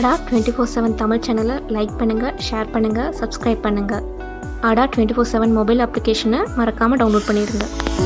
அடா twenty four seven Tamil சேனலை like பண்ணுங்கள் ஷேர் பண்ணுங்கள் சப்ஸ்கிரைப் பண்ணுங்கள் அடா டுவெண்ட்டி ஃபோர் செவன் மொபைல் அப்ளிகேஷனை மறக்காமல் டவுன்லோட் பண்ணிடுங்க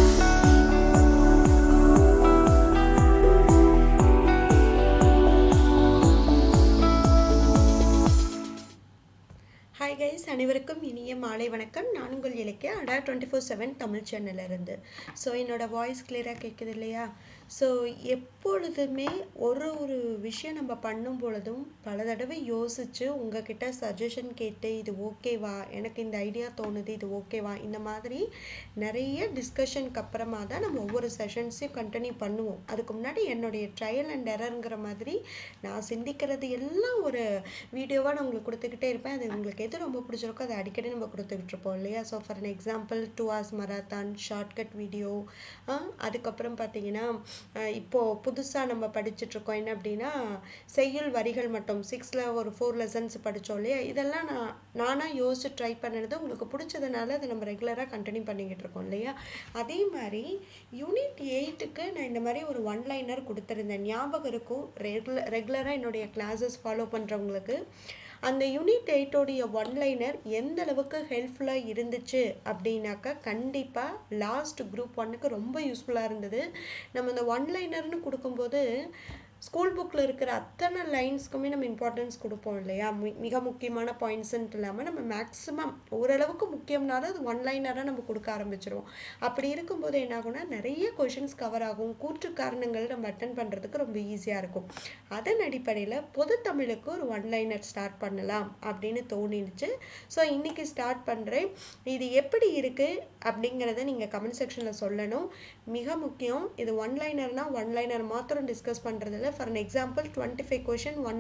ஹாய் கைஸ் அனைவருக்கும் இனிய மாலை வணக்கம் நான் உங்கள் இலக்கிய அடா டுவெண்ட்டி ஃபோர் செவன் தமிழ் சேனல்ல இருந்து ஸோ என்னோடய வாய்ஸ் கிளியராக கேட்குது இல்லையா ஸோ எப்பொழுதுமே ஒரு ஒரு விஷயம் நம்ம பண்ணும் பொழுதும் பல தடவை யோசித்து உங்ககிட்ட சஜஷன் கேட்டு இது ஓகேவா எனக்கு இந்த ஐடியா தோணுது இது ஓகேவா இந்த மாதிரி நிறைய டிஸ்கஷனுக்கு அப்புறமா தான் நம்ம ஒவ்வொரு செஷன்ஸையும் கண்டினியூ பண்ணுவோம் அதுக்கு முன்னாடி என்னுடைய ட்ரையல் அண்ட் எரருங்கிற மாதிரி நான் சிந்திக்கிறது எல்லாம் ஒரு வீடியோவாக நான் உங்களுக்கு கொடுத்துக்கிட்டே இருப்பேன் அது உங்களுக்கு எது ரொம்ப பிடிச்சிருக்கோ அதை அடிக்கடி நம்ம கொடுத்துக்கிட்டு இருப்போம் இல்லையா so for an example two hours marathon shortcut video அதுக்கப்புறம் பார்த்தீங்கன்னா அஹ் இப்போ புதுசாக நம்ம படிச்சுட்டு இருக்கோம் என்ன அப்படின்னா செய்யுள் வரிகள் மட்டும் சிக்ஸில் ஒரு ஃபோர் லெசன்ஸ் படித்தோம் இல்லையா இதெல்லாம் நான் நானாக யோசிச்சு ட்ரை பண்ணுறது உங்களுக்கு பிடிச்சதுனால அதை நம்ம ரெகுலராக கண்டினியூ பண்ணிக்கிட்டு இருக்கோம் இல்லையா அதே மாதிரி யூனிட் எயிட்டுக்கு நான் இந்த மாதிரி ஒரு ஒன் லைனர் கொடுத்துருந்தேன் ஞாபகம் இருக்கும் ரெகுலர் ரெகுலராக என்னுடைய கிளாஸஸ் ஃபாலோ பண்ணுறவங்களுக்கு அந்த யூனிட் எயிட்டோடைய ஒன்லைனர் எந்த அளவுக்கு ஹெல்ப்ஃபுல்லாக இருந்துச்சு அப்படின்னாக்கா கண்டிப்பாக லாஸ்ட் குரூப் ஒன்னுக்கு ரொம்ப யூஸ்ஃபுல்லாக இருந்தது நம்ம இந்த ஒன்லைனர்னு கொடுக்கும்போது ஸ்கூல் புக்கில் இருக்கிற அத்தனை லைன்ஸ்க்குமே நம்ம இம்பார்ட்டன்ஸ் கொடுப்போம் இல்லையா மி மிக முக்கியமான பாயிண்ட்ஸுன்ட்டு இல்லாமல் நம்ம மேக்ஸிமம் ஓரளவுக்கு முக்கியம்னாலும் அது ஒன் லைனராக நம்ம கொடுக்க ஆரம்பிச்சிருவோம் அப்படி இருக்கும்போது என்ன ஆகும்னா நிறைய கொஷின்ஸ் கவர் ஆகும் கூற்று காரணங்கள் நம்ம அட்டன் பண்ணுறதுக்கு ரொம்ப ஈஸியாக இருக்கும் அதன் அடிப்படையில் பொது தமிழுக்கு ஒரு ஒன் லைனர் ஸ்டார்ட் பண்ணலாம் அப்படின்னு தோணிடுச்சு ஸோ இன்றைக்கி ஸ்டார்ட் பண்ணுறேன் இது எப்படி இருக்குது அப்படிங்கிறத நீங்கள் கமெண்ட் செக்ஷனில் சொல்லணும் மிக முக்கியம் இது ஒன் லைனர்னால் ஒன் லைனர் மாத்திரம் டிஸ்கஸ் பண்ணுறதில்ல for an example twenty five question one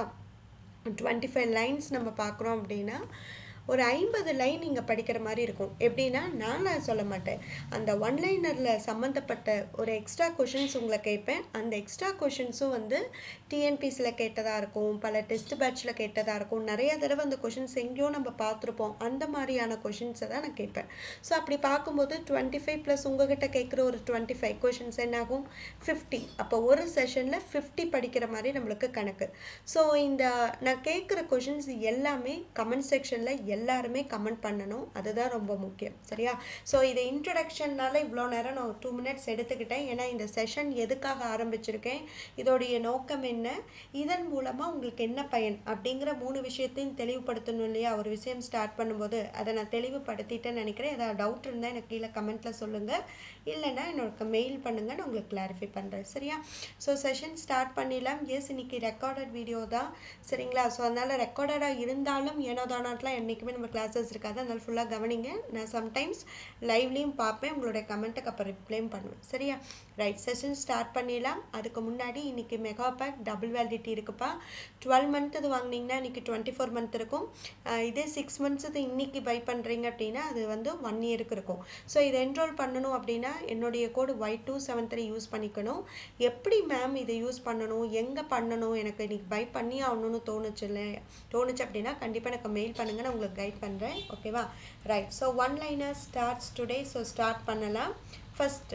லைனராக டுவெண்ட்டி ஃபைவ் லைன்ஸ் நம்ம பார்க்குறோம் அப்படின்னா ஒரு ஐம்பது லைன் நீங்கள் படிக்கிற மாதிரி இருக்கும் எப்படின்னா நான் சொல்ல மாட்டேன் அந்த ஒன் லைனரில் சம்மந்தப்பட்ட ஒரு எக்ஸ்ட்ரா கொஷின்ஸ் உங்களை கேட்பேன் அந்த எக்ஸ்ட்ரா கொஷின்ஸும் வந்து டிஎன்பிசியில் கேட்டதாக இருக்கும் பல டெஸ்ட் பேட்சில் கேட்டதாக இருக்கும் நிறைய தடவை அந்த கொஷின்ஸ் எங்கேயோ நம்ம பார்த்துருப்போம் அந்த மாதிரியான கொஷின்ஸை தான் நான் கேட்பேன் ஸோ அப்படி பார்க்கும்போது டுவெண்ட்டி ஃபைவ் ப்ளஸ் உங்ககிட்ட கேட்குற ஒரு டுவெண்ட்டி ஃபைவ் கொஷின்ஸ் என்னாகும் ஃபிஃப்டி அப்போ ஒரு செஷனில் ஃபிஃப்டி படிக்கிற மாதிரி நம்மளுக்கு கணக்கு ஸோ இந்த நான் கேட்குற கொஷின்ஸ் எல்லாமே கமெண்ட் செக்ஷனில் எல்லாருமே கமெண்ட் பண்ணணும் அதுதான் ரொம்ப முக்கியம் சரியா ஸோ இது இன்ட்ரடக்ஷன்னால இவ்வளோ நேரம் நான் டூ மினிட்ஸ் எடுத்துக்கிட்டேன் ஏன்னா இந்த செஷன் எதுக்காக ஆரம்பிச்சிருக்கேன் இதோடைய நோக்கம் என்ன இதன் மூலமாக உங்களுக்கு என்ன பயன் அப்படிங்கிற மூணு விஷயத்தையும் தெளிவுபடுத்தணும் இல்லையா ஒரு விஷயம் ஸ்டார்ட் பண்ணும்போது அதை நான் தெளிவுபடுத்திட்டேன்னு நினைக்கிறேன் ஏதாவது டவுட் இருந்தால் எனக்கு கீழே கமெண்ட்டில் சொல்லுங்கள் இல்லைன்னா என்னோட மெயில் பண்ணுங்கள் நான் உங்களுக்கு கிளாரிஃபை பண்ணுறேன் சரியா ஸோ செஷன் ஸ்டார்ட் பண்ணிடலாம் எஸ் இன்னைக்கு ரெக்கார்டட் வீடியோ தான் சரிங்களா ஸோ அதனால் ரெக்கார்டடாக இருந்தாலும் ஏனோ தானாட்லாம் என்றைக்குமே நம்ம கிளாஸஸ் இருக்காது அதனால் ஃபுல்லாக கவனிங்க நான் சம்டைம்ஸ் லைவ்லேயும் பார்ப்பேன் உங்களுடைய கமெண்ட்டுக்கு அப்புறம் ரிப்ளையும் பண்ணுவேன் சரியா ரைட் செஷன் ஸ்டார்ட் பண்ணிடலாம் அதுக்கு முன்னாடி இன்னைக்கு மெகா பேக் டபுள் வேலிடிட்டி இருக்குப்பா டுவெல் மந்த் இது வாங்கினீங்கன்னா இன்னைக்கு டுவெண்ட்டி ஃபோர் மந்த் இருக்கும் அஹ் இதே சிக்ஸ் மந்த்ஸ் இது இன்னைக்கு பை பண்ணுறீங்க அப்படின்னா அது வந்து ஒன் இயருக்கு இருக்கும் ஸோ இதை என்ரோல் பண்ணணும் அப்படின்னா என்னுடைய code Y two seven three use பண்ணிக்கணும் எப்படி மேம் இதை யூஸ் பண்ணணும் எங்கே பண்ணணும் எனக்கு இன்னைக்கு பை பண்ணி ஆகணும்னு தோணுச்சு இல்லை தோணுச்சு அப்படின்னா கண்டிப்பாக எனக்கு மெயில் பண்ணுங்க நான் உங்களுக்கு கைட் பண்ணுறேன் ஓகேவா right so one liner starts today so start பண்ணலாம் ஃபஸ்ட்டு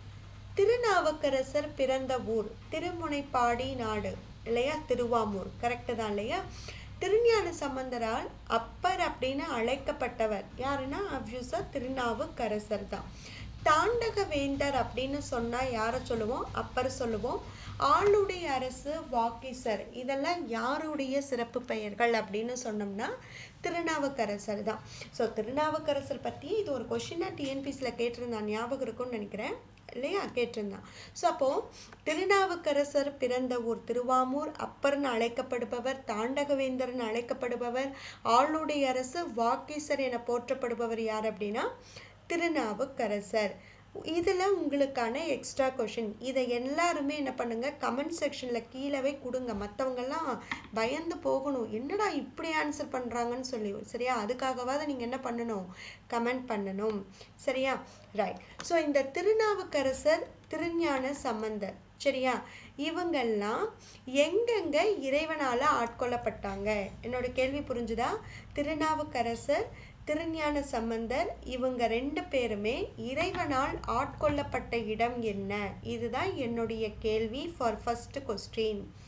திருநாவுக்கரசர் பிறந்த ஊர் திருமுனைப்பாடி நாடு இல்லையா திருவாமூர் கரெக்டு தான் இல்லையா திருஞான சம்பந்தரால் அப்பர் அப்படின்னு அழைக்கப்பட்டவர் யாருன்னா அப்யூசா திருநாவுக்கரசர் தான் தாண்டக வேந்தர் அப்படின்னு சொன்னா யாரை சொல்லுவோம் அப்பர் சொல்லுவோம் ஆளுடைய அரசு வாக்கீசர் இதெல்லாம் யாருடைய சிறப்பு பெயர்கள் அப்படின்னு சொன்னோம்னா திருநாவுக்கரசர் தான் ஸோ திருநாவுக்கரசர் பற்றி இது ஒரு கொஷினாக டிஎன்பிசியில் கேட்டிருந்தான் ஞாபகம் இருக்கும்னு நினைக்கிறேன் இல்லையா கேட்டிருந்தான் ஸோ அப்போது திருநாவுக்கரசர் பிறந்த ஊர் திருவாமூர் அப்பர்னு அழைக்கப்படுபவர் தாண்டகவேந்தர்னு அழைக்கப்படுபவர் ஆளுடைய அரசு வாக்கீசர் என போற்றப்படுபவர் யார் அப்படின்னா திருநாவுக்கரசர் இதில் உங்களுக்கான எக்ஸ்ட்ரா கொஷின் இதை எல்லாருமே என்ன பண்ணுங்க கமெண்ட் செக்ஷனில் கீழவே கொடுங்க மற்றவங்கெல்லாம் பயந்து போகணும் என்னடா இப்படி ஆன்சர் பண்ணுறாங்கன்னு சொல்லி சரியா அதுக்காகவாது நீங்கள் என்ன பண்ணணும் கமெண்ட் பண்ணணும் சரியா ரைட் ஸோ இந்த திருநாவுக்கரசர் திருஞான சம்பந்தர் சரியா இவங்கெல்லாம் எங்கெங்க இறைவனால் ஆட்கொள்ளப்பட்டாங்க என்னோட கேள்வி புரிஞ்சுதா திருநாவுக்கரசர் திருஞான சம்பந்தர் இவங்க ரெண்டு பேருமே இறைவனால் ஆட்கொள்ளப்பட்ட இடம் என்ன இதுதான் என்னுடைய கேள்வி for first question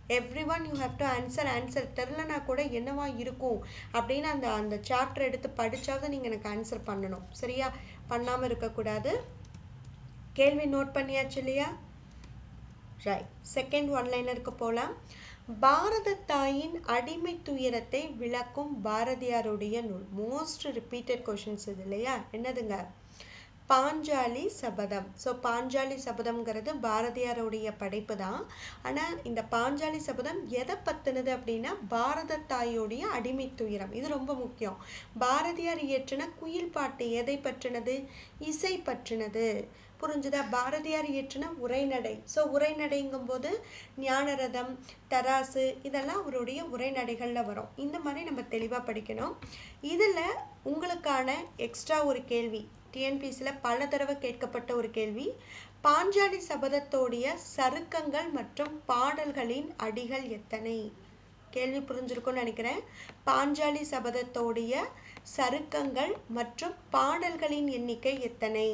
every one you have to answer answer தெரிலனா கூட என்னவா இருக்கும் அப்படின்னு அந்த அந்த சாப்டர் எடுத்து படித்தாவது நீங்கள் எனக்கு ஆன்சர் பண்ணணும் சரியா பண்ணாமல் இருக்கக்கூடாது கேள்வி நோட் பண்ணியாச்சு இல்லையா ரைட் செகண்ட் ஒன்லைனருக்கு போகலாம் பாரத தாயின் அடிமை துயரத்தை விளக்கும் பாரதியாருடைய நூல் மோஸ்ட் ரிப்பீட்டட் கொஷின்ஸ் இது இல்லையா என்னதுங்க பாஞ்சாலி சபதம் ஸோ பாஞ்சாலி சபதம்ங்கிறது பாரதியாருடைய படைப்பு தான் ஆனால் இந்த பாஞ்சாலி சபதம் எதை பற்றினது அப்படின்னா பாரத தாயோடைய அடிமை துயரம் இது ரொம்ப முக்கியம் பாரதியார் இயற்றின குயில் பாட்டு எதை பற்றினது இசை பற்றினது புரிஞ்சுதா பாரதியார் இயற்றின உரைநடை ஸோ உரைநடைங்கும்போது ஞானரதம் தராசு இதெல்லாம் அவருடைய உரைநடைகளில் வரும் இந்த மாதிரி நம்ம தெளிவாக படிக்கணும் இதில் உங்களுக்கான எக்ஸ்ட்ரா ஒரு கேள்வி டிஎன்பிசியில் பல தடவை கேட்கப்பட்ட ஒரு கேள்வி பாஞ்சாலி சபதத்தோடைய சருக்கங்கள் மற்றும் பாடல்களின் அடிகள் எத்தனை கேள்வி புரிஞ்சிருக்கும்னு நினைக்கிறேன் பாஞ்சாலி சபதத்தோடைய சருக்கங்கள் மற்றும் பாடல்களின் எண்ணிக்கை எத்தனை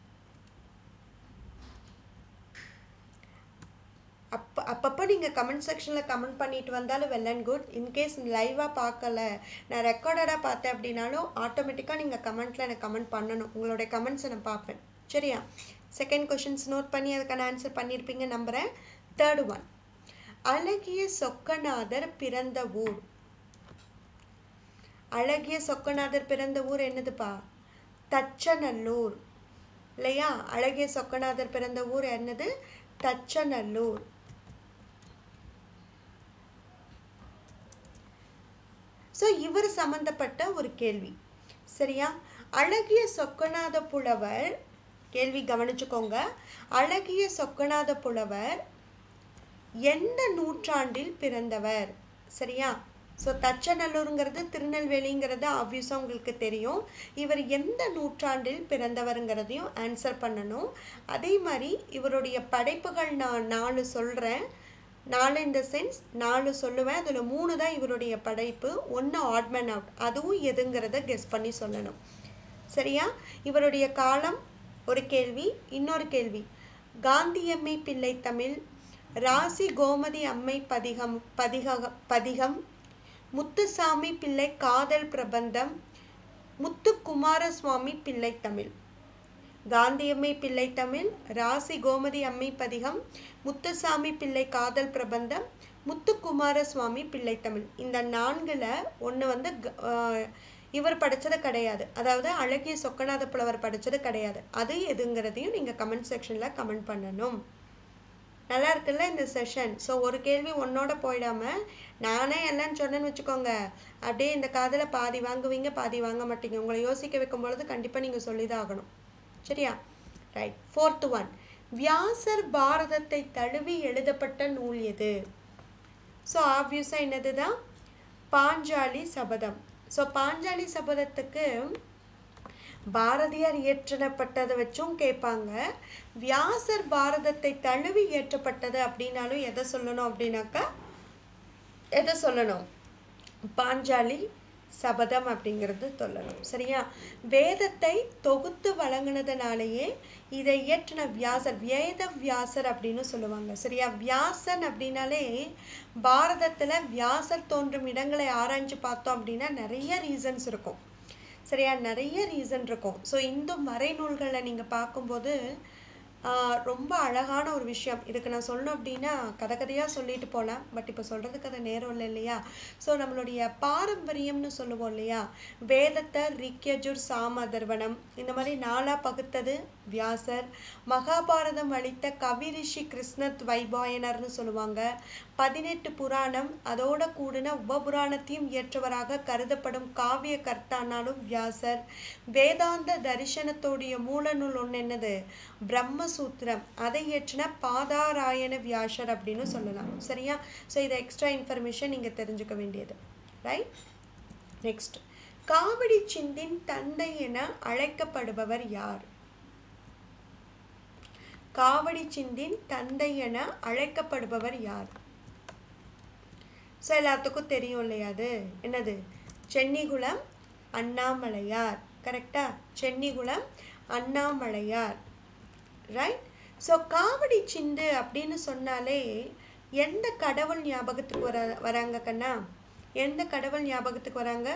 அப்போ அப்பப்போ நீங்கள் கமெண்ட் செக்ஷனில் கமெண்ட் பண்ணிட்டு வந்தாலும் வெல் அண்ட் குட் இன்கேஸ் லைவாக பார்க்கல நான் ரெக்கார்டடாக பார்த்தேன் அப்படின்னாலும் ஆட்டோமேட்டிக்காக நீங்கள் கமெண்ட்டில் எனக்கு கமெண்ட் பண்ணணும் உங்களுடைய கமெண்ட்ஸை நான் பார்ப்பேன் சரியா செகண்ட் கொஷின்ஸ் நோட் பண்ணி அதுக்கான ஆன்சர் பண்ணியிருப்பீங்க நம்புகிறேன் தேர்ட் ஒன் அழகிய சொக்கநாதர் பிறந்த ஊர் அழகிய சொக்கநாதர் பிறந்த ஊர் என்னதுப்பா தச்சநல்லூர் இல்லையா அழகிய சொக்கநாதர் பிறந்த ஊர் என்னது தச்சநல்லூர் ஸோ இவர் சம்பந்தப்பட்ட ஒரு கேள்வி சரியா அழகிய சொக்கநாத புலவர் கேள்வி கவனிச்சுக்கோங்க அழகிய சொக்கநாத புலவர் எந்த நூற்றாண்டில் பிறந்தவர் சரியா ஸோ தச்சநல்லூருங்கிறது திருநெல்வேலிங்கிறது ஆப்வியஸாக உங்களுக்கு தெரியும் இவர் எந்த நூற்றாண்டில் பிறந்தவருங்கிறதையும் ஆன்சர் பண்ணணும் அதே மாதிரி இவருடைய படைப்புகள் நான் நாலு சொல்கிறேன் நாலு இந்த சென்ஸ் நாலு சொல்லுவேன் அதில் மூணு தான் இவருடைய படைப்பு ஒன்று ஆட்மேன் அவுட் அதுவும் எதுங்கிறத கெஸ் பண்ணி சொல்லணும் சரியா இவருடைய காலம் ஒரு கேள்வி இன்னொரு கேள்வி காந்தியம்மை பிள்ளை தமிழ் ராசி கோமதி அம்மை பதிகம் பதிக பதிகம் முத்துசாமி பிள்ளை காதல் பிரபந்தம் முத்துக்குமாரசுவாமி பிள்ளை தமிழ் காந்தியம்மை பிள்ளை தமிழ் ராசி கோமதி அம்மை பதிகம் முத்துசாமி பிள்ளை காதல் பிரபந்தம் முத்துக்குமார சுவாமி பிள்ளை தமிழ் இந்த நான்குல ஒன்று வந்து க- ஆஹ் இவர் படிச்சது கிடையாது அதாவது அழகிய சொக்கநாத புலவர் படிச்சது கிடையாது அது எதுங்கிறதையும் நீங்கள் கமெண்ட் செக்ஷனில் கமெண்ட் பண்ணணும் நல்லா இருக்குல்ல இந்த செஷன் ஸோ ஒரு கேள்வி ஒன்னோட போயிடாம நானே எல்லாம் சொன்னேன்னு வச்சுக்கோங்க அப்படியே இந்த காதில் பாதி வாங்குவீங்க பாதி வாங்க மாட்டீங்க உங்களை யோசிக்க வைக்கும் பொழுது கண்டிப்பாக நீங்கள் சொல்லி தான் ஆகணும் சரியா ரைட் ஃபோர்த் ஒன் வியாசர் பாரதத்தை தழுவி எழுதப்பட்ட நூல் எது ஸோ ஆப்வியஸாக என்னது தான் பாஞ்சாலி சபதம் ஸோ பாஞ்சாலி சபதத்துக்கு பாரதியார் இயற்றப்பட்டதை வச்சும் கேட்பாங்க வியாசர் பாரதத்தை தழுவி இயற்றப்பட்டது அப்படின்னாலும் எதை சொல்லணும் அப்படின்னாக்கா எதை சொல்லணும் பாஞ்சாலி சபதம் அப்படிங்கிறது சொல்லணும் சரியா வேதத்தை தொகுத்து வழங்கினதுனாலேயே இதை இயற்றின வியாசர் வேத வியாசர் அப்படின்னு சொல்லுவாங்க சரியா வியாசன் அப்படின்னாலே பாரதத்துல வியாசர் தோன்றும் இடங்களை ஆராய்ஞ்சு பார்த்தோம் அப்படின்னா நிறைய ரீசன்ஸ் இருக்கும் சரியா நிறைய ரீசன் இருக்கும் ஸோ இந்து மறைநூல்களை நீங்கள் பார்க்கும்போது ஆஹ், ரொம்ப அழகான ஒரு விஷயம் இதுக்கு நான் சொல்லணும் அப்படின்னா கதை கதையாக சொல்லிட்டு போகலாம் பட் இப்போ சொல்கிறதுக்கு அது நேரம் இல்லை இல்லையா ஸோ நம்மளுடைய பாரம்பரியம்னு சொல்லுவோம் இல்லையா வேதத்தை ரிக்யஜுர் சாம அதர்வனம் இந்த மாதிரி நாளாக பகுத்தது வியாசர் மகாபாரதம் அளித்த கவிரிஷி கிருஷ்ணத் வைபாயனர்னு சொல்லுவாங்க பதினெட்டு புராணம் அதோட கூடின உபபுராணத்தையும் இயற்றவராக கருதப்படும் காவிய கர்த்தானாலும் வியாசர் வேதாந்த தரிசனத்தோடைய மூல நூல் ஒன்று என்னது பிரம்மசூத்திரம் அதை இயற்றின பாதாராயண வியாசர் அப்படின்னு சொல்லலாம் சரியா ஸோ இதை எக்ஸ்ட்ரா இன்ஃபர்மேஷன் நீங்கள் தெரிஞ்சுக்க வேண்டியது ரைட் நெக்ஸ்ட் காவடி சிந்தின் தந்தை என அழைக்கப்படுபவர் யார் காவடி சிந்தின் தந்தை என அழைக்கப்படுபவர் யார் ஸோ எல்லாத்துக்கும் தெரியும் இல்லையா அது என்னது சென்னிகுளம் அண்ணாமலையார் கரெக்டா சென்னிகுளம் அண்ணாமலையார் ரைட் ஸோ காவடி சிந்து அப்படின்னு சொன்னாலே எந்த கடவுள் ஞாபகத்துக்கு வர வராங்க கண்ணா எந்த கடவுள் ஞாபகத்துக்கு வராங்க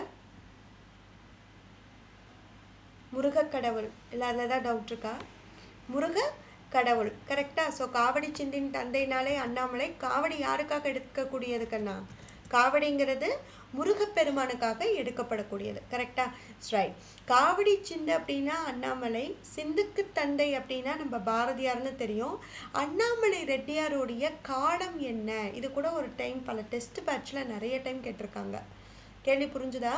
முருகக் கடவுள் இல்லை அதில் தான் டவுட் இருக்கா முருக கடவுள் கரெக்டா ஸோ காவடி சிந்தின் தந்தைனாலே அண்ணாமலை காவடி யாருக்காக எடுக்கக்கூடியது கண்ணா காவடிங்கிறது முருகப்பெருமானுக்காக எடுக்கப்படக்கூடியது கரெக்டா ரைட் காவடி சிந்து அப்படின்னா அண்ணாமலை சிந்துக்கு தந்தை அப்படின்னா நம்ம பாரதியார்னு தெரியும் அண்ணாமலை ரெட்டியாருடைய காலம் என்ன இது கூட ஒரு டைம் பல டெஸ்ட் பேட்சில் நிறைய டைம் கேட்டிருக்காங்க கேள்வி புரிஞ்சுதா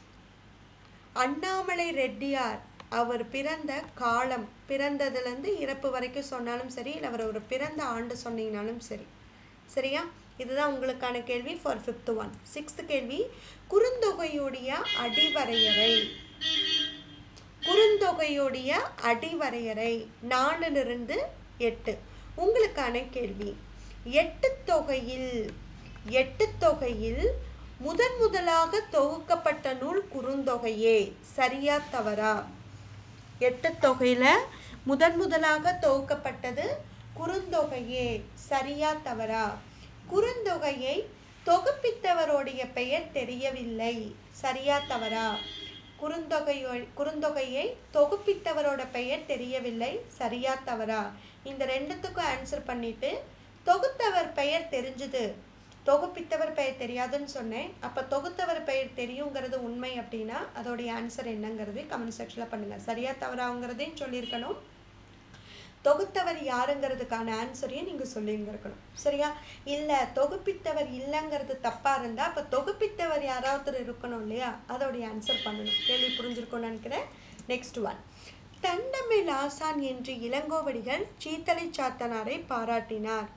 அண்ணாமலை ரெட்டியார் அவர் பிறந்த காலம் பிறந்ததுலேருந்து இறப்பு வரைக்கும் சொன்னாலும் சரி இல்லை அவர் ஒரு பிறந்த ஆண்டு சொன்னீங்கனாலும் சரி சரியா இதுதான் உங்களுக்கான கேள்வி ஃபார் ஃபிஃப்த் ஒன் சிக்ஸ்த் கேள்வி குறுந்தொகையுடைய அடிவரையறை குறுந்தொகையுடைய அடிவரையறை நாலுலிருந்து எட்டு உங்களுக்கான கேள்வி எட்டு தொகையில் எட்டு தொகையில் முதன் முதலாக தொகுக்கப்பட்ட நூல் குறுந்தொகையே சரியா தவறா எட்டு தொகையில முதன் முதலாக தொகுக்கப்பட்டது குறுந்தொகையே சரியா தவறா குறுந்தொகையை தொகுப்பித்தவருடைய பெயர் தெரியவில்லை சரியா தவறா குறுந்தொகையோ குறுந்தொகையை தொகுப்பித்தவரோட பெயர் தெரியவில்லை சரியா தவறா இந்த ரெண்டுத்துக்கும் ஆன்சர் பண்ணிட்டு தொகுத்தவர் பெயர் தெரிஞ்சுது தொகுப்பித்தவர் பெயர் தெரியாதுன்னு சொன்னேன் அப்போ தொகுத்தவர் பெயர் தெரியுங்கிறது உண்மை அப்படின்னா அதோடைய ஆன்சர் என்னங்கிறது கமெண்ட் செக்ஷனில் பண்ணுங்கள் சரியா தவறாங்கிறதையும் சொல்லியிருக்கணும் தொகுத்தவர் யாருங்கிறதுக்கான ஆன்சரையும் நீங்கள் சொல்லியிருந்திருக்கணும் சரியா இல்லை தொகுப்பித்தவர் இல்லைங்கிறது தப்பாக இருந்தால் அப்போ தொகுப்பித்தவர் யாராவது இருக்கணும் இல்லையா அதோடைய ஆன்சர் பண்ணணும் கேள்வி புரிஞ்சிருக்கும்னு நினைக்கிறேன் நெக்ஸ்ட் ஒன் தண்டமிழ் ஆசான் என்று இளங்கோவடிகள் சீத்தலை சாத்தனாரை பாராட்டினார்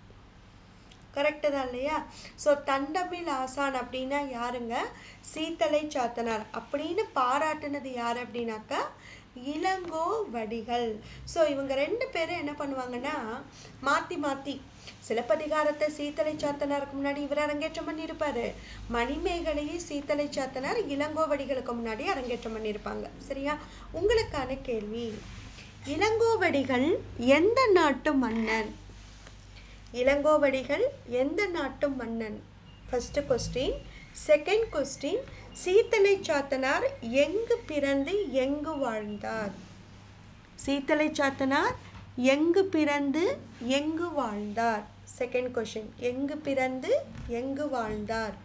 கரெக்டு தான் இல்லையா ஸோ தண்டமிழ் ஆசான் அப்படின்னா யாருங்க சீத்தலை சாத்தனார் அப்படின்னு பாராட்டுனது யார் அப்படின்னாக்கா இளங்கோ வடிகள் ஸோ இவங்க ரெண்டு பேரும் என்ன பண்ணுவாங்கன்னா மாற்றி மாற்றி சிலப்பதிகாரத்தை சீத்தலை சாத்தனாருக்கு முன்னாடி இவர் அரங்கேற்றம் பண்ணியிருப்பாரு மணிமேகலையை சீத்தலை சாத்தனார் இளங்கோவடிகளுக்கு முன்னாடி அரங்கேற்றம் பண்ணியிருப்பாங்க சரியா உங்களுக்கான கேள்வி இளங்கோவடிகள் எந்த நாட்டு மன்னன் இளங்கோவடிகள் எந்த நாட்டு மன்னன் first question second question Seethalai Sathanar எங்கு பிறந்து எங்கு வாழ்ந்தார் சீத்தலை சாத்தனார் எங்கு பிறந்து எங்கு வாழ்ந்தார் செகண்ட் கொஷின் எங்கு பிறந்து எங்கு வாழ்ந்தார்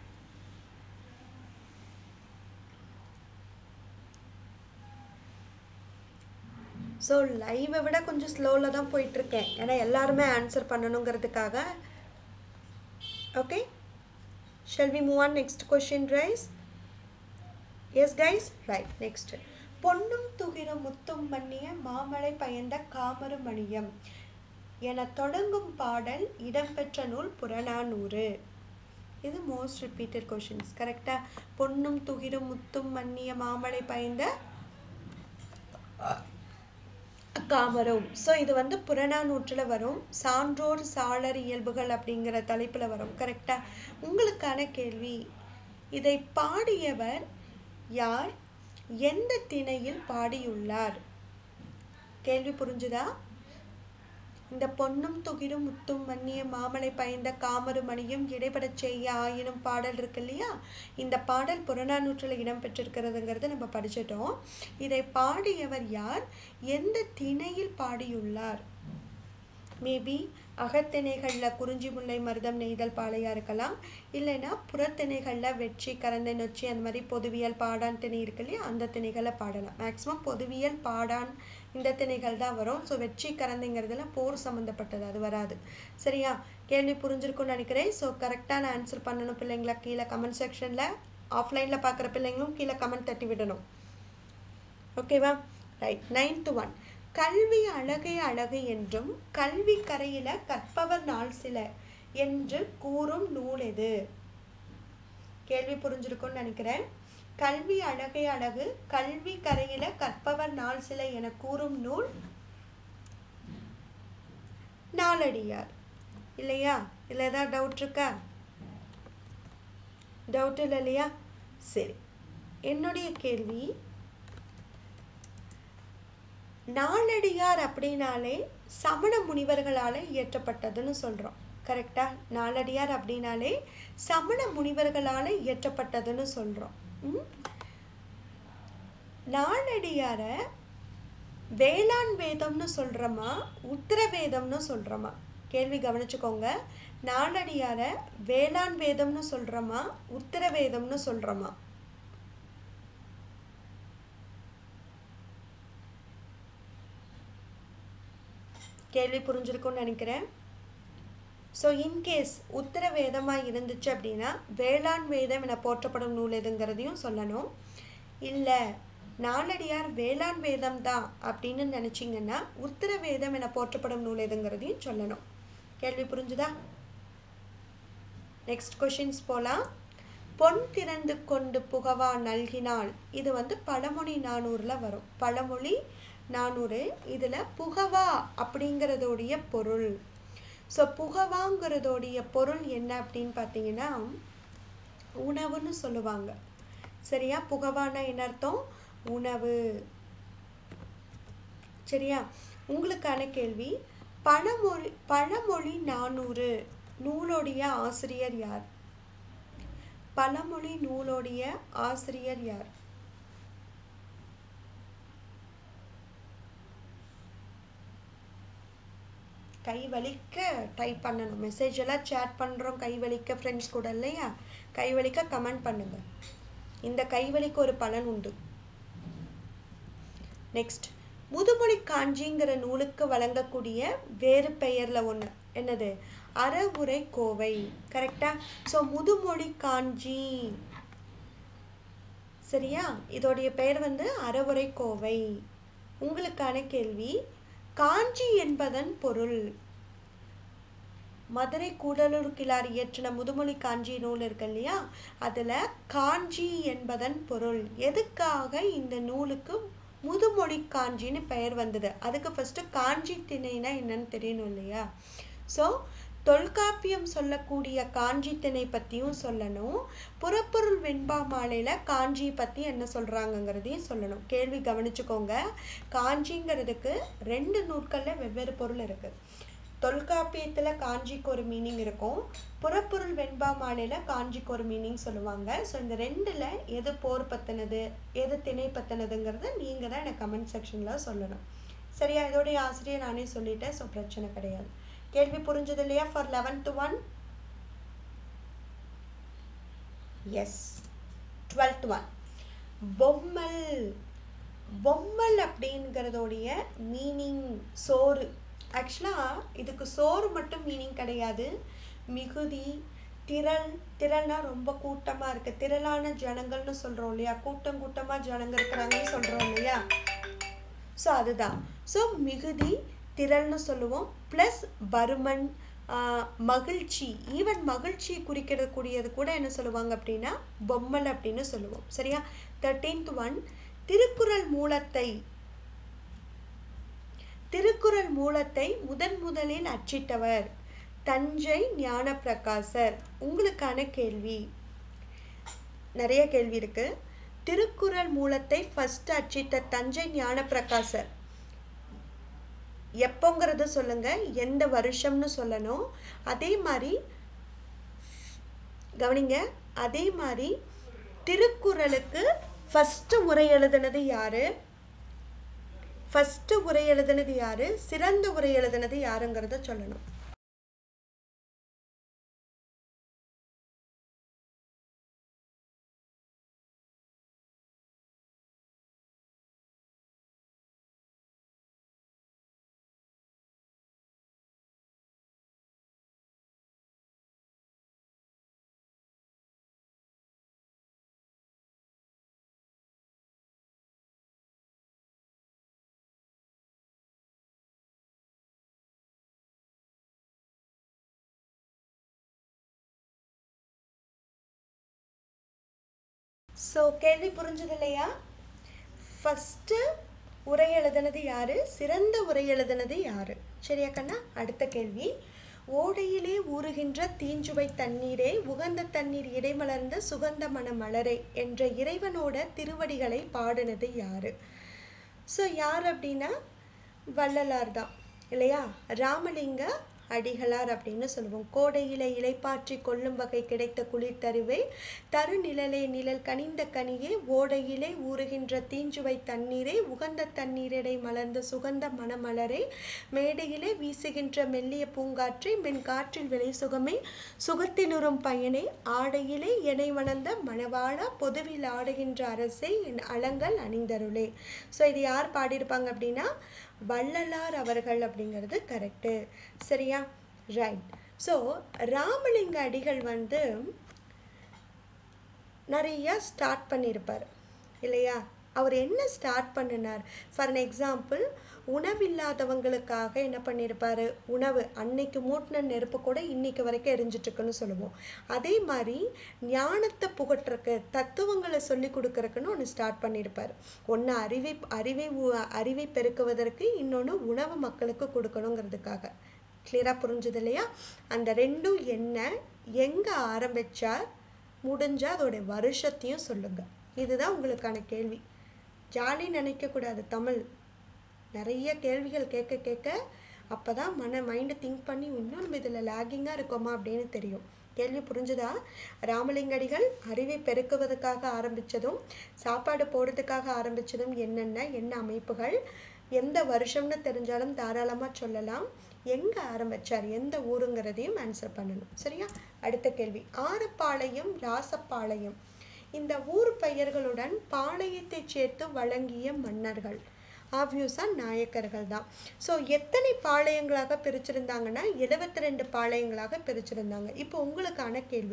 ஸோ லைவை விட கொஞ்சம் ஸ்லோவில் தான் போயிட்டுருக்கேன் ஏன்னா எல்லாருமே ஆன்சர் பண்ணணுங்கிறதுக்காக okay shall we move on next question rise yes guys right next பொன்னும் துகிரும் முத்தும் மன்னிய மாமலை பயந்த காமரு மணியம் என தொடங்கும் பாடல் இடம்பெற்ற நூல் புறநானூறு இது மோஸ்ட் ரிப்பீட்டட் கொஷின்ஸ் கரெக்டாக பொன்னும் துகிரும் முத்தும் மன்னிய மாமலை பயந்த காமரும் ஸோ இது வந்து புறநானூற்றில் வரும் சான்றோர் சாளர் இயல்புகள் அப்படிங்கிற தலைப்பில் வரும் கரெக்டாக உங்களுக்கான கேள்வி இதை பாடியவர் யார் எந்த திணையில் பாடியுள்ளார் கேள்வி புரிஞ்சுதா இந்த பொன்னும் துகிரும் முத்தும் மன்னிய மாமலை பயந்த காமரு மணியும் இடைபடச் செய்ய ஆயினும் பாடல் இருக்கு இல்லையா இந்த பாடல் புறநானூற்றில் இடம்பெற்றிருக்கிறதுங்கிறது நம்ம படிச்சிட்டோம் இதை பாடியவர் யார் எந்த திணையில் பாடியுள்ளார் மேபி அகத்திணைகளில் குறிஞ்சி முல்லை மருதம் நெய்தல் பாலையாக இருக்கலாம் இல்லைன்னா புறத்திணைகளில் வெற்றி கரந்தை நொச்சி அந்த மாதிரி பொதுவியல் பாடான் திணை இருக்கு இல்லையா அந்த திணைகளை பாடலாம் மேக்ஸிமம் பொதுவியல் பாடான் இந்த திணைகள் தான் வரும் ஸோ வெற்றி கரந்தைங்கிறதுல போர் சம்மந்தப்பட்டது அது வராது சரியா கேள்வி புரிஞ்சிருக்கும்னு நினைக்கிறேன் ஸோ கரெக்டான ஆன்சர் பண்ணணும் பிள்ளைங்களா கீழே கமெண்ட் செக்ஷனில் ஆஃப்லைனில் பார்க்குற பிள்ளைங்களும் கீழே கமெண்ட் தட்டி விடணும் ஓகேவா ரைட் நைன்த் ஒன் கல்வி அழகே அழகு என்றும் கல்வி கரையில கற்பவர் நாள் சில என்று கூறும் நூல் எது கேள்வி புரிஞ்சிருக்கும்னு நினைக்கிறேன் கல்வி அழகே அழகு கல்வி கரையில கற்பவர் நாள் சில என கூறும் நூல் நாலடியார் இல்லையா இல்லை ஏதாவது டவுட் இருக்கா டவுட் இல்லை இல்லையா சரி என்னுடைய கேள்வி நாலடியார் அப்படின்னாலே சமண முனிவர்களால் இயற்றப்பட்டதுன்னு சொல்கிறோம் கரெக்டா நாலடியார் அப்படின்னாலே சமண முனிவர்களால் இயற்றப்பட்டதுன்னு சொல்கிறோம் நாலடியாரை வேளாண் வேதம்னு சொல்கிறோமா உத்தர வேதம்னு சொல்கிறோமா கேள்வி கவனிச்சுக்கோங்க நாலடியாரை வேளாண் வேதம்னு சொல்கிறோமா உத்தர வேதம்னு சொல்கிறோமா கேள்வி புரிஞ்சிருக்கும்னு நினைக்கிறேன் ஸோ இன்கேஸ் உத்தர வேதமாக இருந்துச்சு அப்படின்னா வேளாண் வேதம் என போற்றப்படும் நூல் எதுங்கிறதையும் சொல்லணும் இல்லை நாலடியார் வேளாண் வேதம் தான் அப்படின்னு நினச்சிங்கன்னா உத்தர வேதம் என போற்றப்படும் நூல் எதுங்கிறதையும் சொல்லணும் கேள்வி புரிஞ்சுதா நெக்ஸ்ட் கொஷின்ஸ் போகலாம் பொன் திறந்து கொண்டு புகவா நல்கினாள் இது வந்து பழமொழி நானூறில் வரும் பழமொழி நானூறு இதில் புகவா அப்படிங்கிறதோடைய பொருள் ஸோ புகவாங்கிறதோடைய பொருள் என்ன அப்படின்னு பார்த்தீங்கன்னா உணவுன்னு சொல்லுவாங்க சரியா புகவானா என்ன அர்த்தம் உணவு சரியா உங்களுக்கான கேள்வி பழமொழி பழமொழி நானூறு நூலோடைய ஆசிரியர் யார் பழமொழி நூலோடைய ஆசிரியர் யார் கை வலிக்க டைப் பண்ணணும் மெசேஜ் எல்லாம் சேட் பண்ணுறோம் கை வலிக்க ஃப்ரெண்ட்ஸ் கூட இல்லையா கை வலிக்க கமெண்ட் பண்ணுங்க இந்த கை வலிக்கு ஒரு பலன் உண்டு நெக்ஸ்ட் முதுமொழி காஞ்சிங்கிற நூலுக்கு வழங்கக்கூடிய வேறு பெயரில் ஒன்று என்னது அறவுரை கோவை கரெக்டா ஸோ முதுமொழி காஞ்சி சரியா இதோடைய பெயர் வந்து அறவுரை கோவை உங்களுக்கான கேள்வி காஞ்சி என்பதன் பொருள் மதுரை கூடலூர் கிளார் இயற்றின முதுமொழி காஞ்சி நூல் இருக்கு இல்லையா அதில் காஞ்சி என்பதன் பொருள் எதுக்காக இந்த நூலுக்கு முதுமொழி காஞ்சின்னு பெயர் வந்தது அதுக்கு ஃபஸ்ட்டு காஞ்சி திணைனா என்னன்னு தெரியணும் இல்லையா ஸோ தொல்காப்பியம் சொல்லக்கூடிய காஞ்சி திணை பற்றியும் சொல்லணும் புறப்பொருள் வெண்பா மாலையில் காஞ்சி பற்றி என்ன சொல்கிறாங்கங்கிறதையும் சொல்லணும் கேள்வி கவனிச்சுக்கோங்க காஞ்சிங்கிறதுக்கு ரெண்டு நூட்களில் வெவ்வேறு பொருள் இருக்குது தொல்காப்பியத்தில் காஞ்சிக்கு ஒரு மீனிங் இருக்கும் புறப்பொருள் வெண்பா மாலையில் காஞ்சிக்கு ஒரு மீனிங் சொல்லுவாங்க ஸோ இந்த ரெண்டில் எது போர் பற்றினது எது திணை பற்றினதுங்கிறத நீங்கள் தான் எனக்கு கமெண்ட் செக்ஷனில் சொல்லணும் சரியா இதோடைய ஆசிரியர் நானே சொல்லிட்டேன் ஸோ பிரச்சனை கிடையாது கேள்வி புரிஞ்சது இல்லையா for eleventh one yes twelfth one பொம்மல் பொம்மல் அப்படிங்கிறதோடைய மீனிங் சோறு ஆக்சுவலாக இதுக்கு சோறு மட்டும் மீனிங் கிடையாது மிகுதி திரள் திரள்னா ரொம்ப கூட்டமாக இருக்குது திரளான ஜனங்கள்னு சொல்கிறோம் இல்லையா கூட்டம் கூட்டமாக ஜனங்க இருக்கிறாங்கன்னு சொல்கிறோம் இல்லையா ஸோ அதுதான் ஸோ மிகுதி திரள்னு சொல்லுவோம் ப்ளஸ் பருமன் மகிழ்ச்சி ஈவன் மகிழ்ச்சியை குறிக்கிறக்கூடியது கூட என்ன சொல்லுவாங்க அப்படின்னா பொம்மல் அப்படின்னு சொல்லுவோம் சரியா தேர்ட்டீன்த் ஒன் திருக்குறள் மூலத்தை திருக்குறள் மூலத்தை முதன் முதலில் அச்சிட்டவர் தஞ்சை ஞானப்பிரகாசர் உங்களுக்கான கேள்வி நிறைய கேள்வி இருக்கு திருக்குறள் மூலத்தை ஃபர்ஸ்ட் அச்சிட்ட தஞ்சை ஞானப்பிரகாசர் எப்போங்கிறத சொல்லுங்க எந்த வருஷம்னு சொல்லணும் அதே மாதிரி கவனிங்க அதே மாதிரி திருக்குறளுக்கு ஃபஸ்ட்டு உரை எழுதுனது யாரு ஃபஸ்ட்டு உரை எழுதுனது யாரு சிறந்த உரை எழுதுனது யாருங்கிறத சொல்லணும் ஸோ கேள்வி புரிஞ்சது இல்லையா ஃபஸ்ட்டு உரை எழுதுனது யாரு சிறந்த உரை எழுதுனது யாரு சரியா கண்ணா அடுத்த கேள்வி ஓடையிலே ஊறுகின்ற தீஞ்சுவை தண்ணீரே உகந்த தண்ணீர் இடைமலர்ந்த சுகந்த மன மலரே என்ற இறைவனோட திருவடிகளை பாடினது யாரு ஸோ யார் அப்படின்னா வள்ளலார் தான் இல்லையா ராமலிங்க அடிகளார் அப்படின்னு சொல்லுவோம் கோடையில இலைப்பாற்றி கொள்ளும் வகை கிடைத்த குளிர்தருவே தருநிழலே நிழல் கனிந்த கனியே ஓடையிலே ஊறுகின்ற தீஞ்சுவை தண்ணீரே உகந்த தண்ணீரிடை மலர்ந்த சுகந்த மணமலரே மேடையிலே வீசுகின்ற மெல்லிய பூங்காற்றே மென் காற்றில் விளை சுகமே சுகத்தினுறும் பயனே ஆடையிலே எனை வளர்ந்த மணவாளா பொதுவில் ஆடுகின்ற அரசே என் அலங்கள் அணிந்தருளே ஸோ இது யார் பாடியிருப்பாங்க அப்படின்னா வள்ளலார் அவர்கள் அப்படிங்கிறது கரெக்டு சரியா ரைட் ஸோ ராமலிங்க அடிகள் வந்து நிறைய ஸ்டார்ட் பண்ணியிருப்பார் இல்லையா அவர் என்ன ஸ்டார்ட் பண்ணினார் ஃபார் அன் எக்ஸாம்பிள் உணவில்லாதவங்களுக்காக என்ன பண்ணியிருப்பாரு உணவு அன்னைக்கு மூட்டின நெருப்பு கூட இன்னைக்கு வரைக்கும் எரிஞ்சிட்ருக்குன்னு சொல்லுவோம் அதே மாதிரி ஞானத்தை புகட்டுறக்கு தத்துவங்களை சொல்லி கொடுக்கறக்குன்னு ஒன்று ஸ்டார்ட் பண்ணியிருப்பார் ஒன்று அறிவை அறிவை உ- அறிவை பெருக்குவதற்கு இன்னொன்று உணவு மக்களுக்கு கொடுக்கணுங்கிறதுக்காக கிளியராக புரிஞ்சுது இல்லையா அந்த ரெண்டும் என்ன எங்கே ஆரம்பிச்சார் முடிஞ்சால் அதோடைய வருஷத்தையும் சொல்லுங்க இதுதான் உங்களுக்கான கேள்வி ஜாலி நினைக்கக்கூடாது தமிழ் நிறைய கேள்விகள் கேட்க கேட்க அப்போ தான் மன மைண்டை திங்க் பண்ணி இன்னும் நம்ம இதில் லேகிங்காக இருக்கோமா அப்படின்னு தெரியும் கேள்வி புரிஞ்சுதா ராமலிங்கடிகள் அறிவை பெருக்குவதற்காக ஆரம்பித்ததும் சாப்பாடு போடுறதுக்காக ஆரம்பித்ததும் என்னென்ன என்ன அமைப்புகள் எந்த வருஷம்னு தெரிஞ்சாலும் தாராளமாக சொல்லலாம் எங்கே ஆரம்பிச்சார் எந்த ஊருங்கிறதையும் ஆன்சர் பண்ணணும் சரியா அடுத்த கேள்வி ஆரப்பாளையம் ராசப்பாளையம் இந்த ஊர் பெயர்களுடன் பாளையத்தை சேர்த்து வழங்கிய மன்னர்கள் ஆப்வியஸாக நாயக்கர்கள் தான் ஸோ எத்தனை பாளையங்களாக பிரிச்சிருந்தாங்கன்னா எழுபத்தி ரெண்டு பாளையங்களாக பிரிச்சிருந்தாங்க இப்போ உங்களுக்கான கேள்வி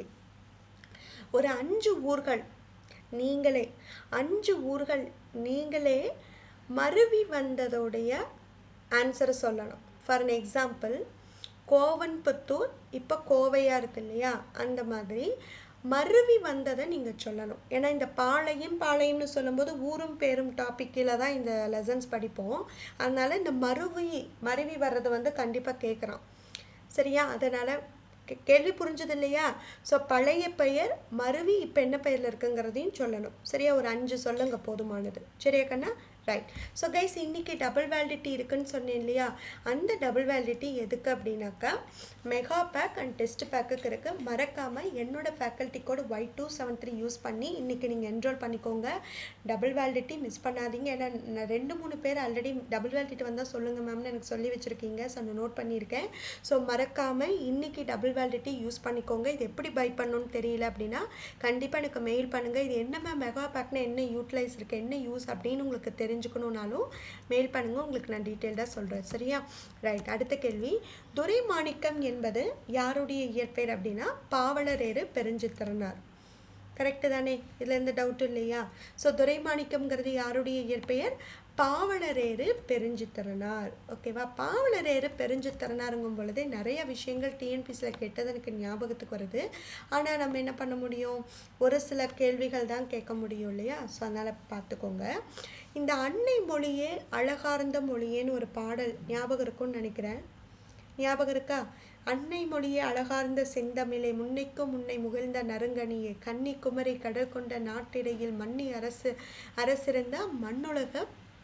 ஒரு அஞ்சு ஊர்கள் நீங்களே அஞ்சு ஊர்கள் நீங்களே மருவி வந்ததோடைய ஆன்சரை சொல்லணும் ஃபார் an எக்ஸாம்பிள் கோவன்புத்தூர் இப்போ கோவையாக இருக்கு இல்லையா அந்த மாதிரி மருவி வந்ததை நீங்கள் சொல்லணும் ஏன்னா இந்த பாளையம் பாளையம்னு சொல்லும்போது ஊரும் பேரும் டாப்பிக்கில் தான் இந்த லெசன்ஸ் படிப்போம் அதனால இந்த மருவி மருவி வர்றது வந்து கண்டிப்பாக கேட்குறான் சரியா அதனால் கே- கேள்வி புரிஞ்சது இல்லையா ஸோ பழைய பெயர் மருவி இப்போ என்ன பெயரில் இருக்குங்கிறதையும் சொல்லணும் சரியா ஒரு அஞ்சு சொல்லுங்க போதுமானது சரியா கண்ணா ரைட் ஸோ கைஸ் இன்னைக்கு டபுள் வேலிடிட்டி இருக்குன்னு சொன்னேன் இல்லையா அந்த டபுள் வேலிடிட்டி எதுக்கு அப்படின்னாக்கா மெகா பேக் அண்ட் டெஸ்ட் பேக்குக்கு இருக்குது மறக்காமல் என்னோட faculty code Y two seven three use பண்ணி இன்றைக்கி நீங்கள் என்ரோல் பண்ணிக்கோங்க டபுள் வேலிடிட்டி மிஸ் பண்ணாதீங்க ஏன்னா நான் ரெண்டு மூணு பேர் ஆல்ரெடி டபுள் வேலிடிட்டி வந்தால் சொல்லுங்கள் மேம்னு எனக்கு சொல்லி வச்சுருக்கீங்க ஸோ நான் நோட் பண்ணியிருக்கேன் ஸோ மறக்காமல் இன்னைக்கு டபுள் வேலிடிட்டி யூஸ் பண்ணிக்கோங்க இது எப்படி பை பண்ணணும்னு தெரியல அப்படின்னா கண்டிப்பாக எனக்கு மெயில் பண்ணுங்கள் இது என்ன மேம் மெகா பேக்னா என்ன யூட்டிலைஸ் இருக்குது என்ன யூஸ் அப்படின்னு உங்களுக்கு தெரிஞ்சுக்கணுன்னாலும் மெயில் பண்ணுங்கள் உங்களுக்கு நான் டீட்டெயில்டாக சொல்கிறேன் சரியா ரைட் அடுத்த கேள்வி துரைமாணிக்கம் என்பது யாருடைய இயற்பெயர் அப்படின்னா பாவலரேறு பெருஞ்சித்திரனார் கரெக்டு தானே இதில் எந்த டவுட்டும் இல்லையா ஸோ துரைமாணிக்கம்ங்கிறது யாருடைய இயற்பெயர் பாவலரேறு பெருஞ்சித்திரனார் ஓகேவா பாவலரேறு பெருஞ்சித்திரனாருங்கும் பொழுதே நிறைய விஷயங்கள் டிஎன்பிசியில் கேட்டது எனக்கு ஞாபகத்துக்கு வருது ஆனால் நம்ம என்ன பண்ண முடியும் ஒரு சில கேள்விகள் தான் கேட்க முடியும் இல்லையா ஸோ அதனால் பார்த்துக்கோங்க இந்த அன்னை மொழியே அழகார்ந்த மொழியேன்னு ஒரு பாடல் ஞாபகம் இருக்கும்னு நினைக்கிறேன் ஞாபகம் இருக்கா அன்னை மொழியே அழகார்ந்த செந்தமிழை முன்னைக்கும் முன்னை முகிழ்ந்த நறுங்கனியே கன்னி குமரி கடல் கொண்ட நாட்டிடையில் மன்னி அரசு அரசிருந்தா மண்ணுலக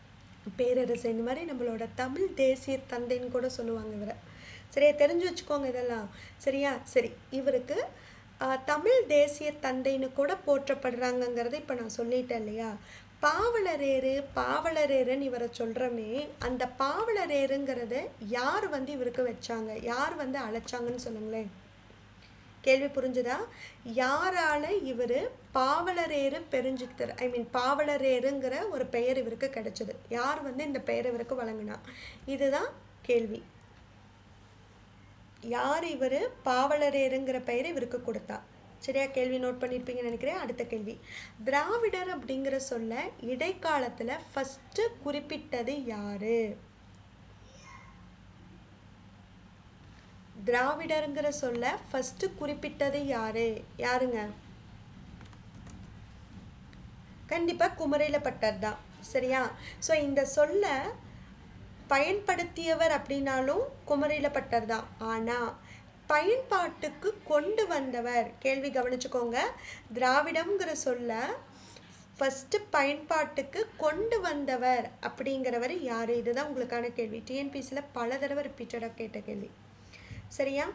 பேரரசு இந்த மாதிரி நம்மளோட தமிழ் தேசிய தந்தைன்னு கூட சொல்லுவாங்க இவரை சரியா தெரிஞ்சு வச்சுக்கோங்க இதெல்லாம் சரியா சரி இவருக்கு ஆஹ், தமிழ் தேசிய தந்தைன்னு கூட போற்றப்படுறாங்கங்கிறத இப்போ நான் சொல்லிட்டேன் இல்லையா பாவலரேறு பாவலரேறுன்னு இவரை சொல்கிறோமே அந்த பாவலரேறுங்கிறத யார் வந்து இவருக்கு வச்சாங்க யார் வந்து அழைச்சாங்கன்னு சொல்லுங்களேன் கேள்வி புரிஞ்சுதா யாரால இவர் பாவலரேறு பெருஞ்சித்தர் ஐ மீன் பாவலரேறுங்கிற ஒரு பெயர் இவருக்கு கிடைச்சது யார் வந்து இந்த பெயர் இவருக்கு வழங்கினா இதுதான் கேள்வி யார் இவர் பாவலரேறுங்கிற பெயரை இவருக்கு கொடுத்தா சரியா கேள்வி நோட் பண்ணியிருப்பீங்கன்னு நினைக்கிறேன் அடுத்த கேள்வி திராவிடர் அப்படிங்கிற சொல்ல இடைக்காலத்தில் ஃபஸ்ட்டு குறிப்பிட்டது யாரு திராவிடருங்கிற சொல்ல ஃபர்ஸ்ட் குறிப்பிட்டது யாரு யாருங்க கண்டிப்பா குமரிலப்பட்டர் தான் சரியா ஸோ இந்த சொல்ல பயன்படுத்தியவர் அப்படின்னாலும் குமரிலப்பட்டர் தான் ஆனா பயன்பாட்டுக்கு கொண்டு வந்தவர் கேள்வி கவனிச்சுக்கோங்க திராவிடம்ங்கிற சொல்ல ஃபஸ்ட்டு பயன்பாட்டுக்கு கொண்டு வந்தவர் அப்படிங்கிறவர் யார் இதுதான் உங்களுக்கான கேள்வி டிஎன்பிசியில் பல தடவை ரிப்பீட்டடாக கேட்ட கேள்வி சரியா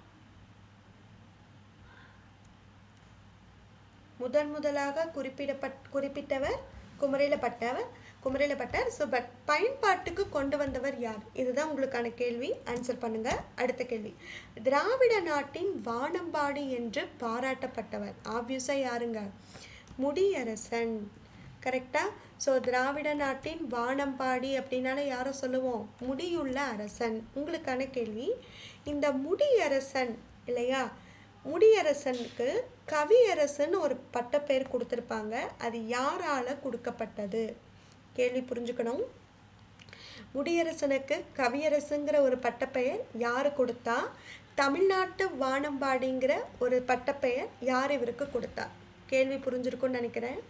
முதன் முதலாக குறிப்பிடப்பட் குறிப்பிட்டவர் குமரிலப்பட்டவர் குமரிலப்பட்டார் ஸோ பட் பயன்பாட்டுக்கு கொண்டு வந்தவர் யார் இதுதான் உங்களுக்கான கேள்வி ஆன்சர் பண்ணுங்க அடுத்த கேள்வி திராவிட நாட்டின் வானம்பாடி என்று பாராட்டப்பட்டவர் ஆப்வியஸாக யாருங்க முடியரசன் கரெக்டா ஸோ திராவிட நாட்டின் வானம்பாடி அப்படின்னாலே யாரை சொல்லுவோம் முடியுள்ள அரசன் உங்களுக்கான கேள்வி இந்த முடியரசன் இல்லையா முடியரசனுக்கு கவியரசன் ஒரு பட்டப்பெயர் கொடுத்துருப்பாங்க அது யாரால கொடுக்கப்பட்டது கேள்வி புரிஞ்சுக்கணும் முடியரசனுக்கு கவியரசுங்கிற ஒரு பட்டப்பெயர் யார் கொடுத்தா தமிழ்நாட்டு வானம்பாடிங்கிற ஒரு பட்டப்பெயர் யார் இவருக்கு கொடுத்தா கேள்வி புரிஞ்சிருக்கும்னு நினைக்கிறேன்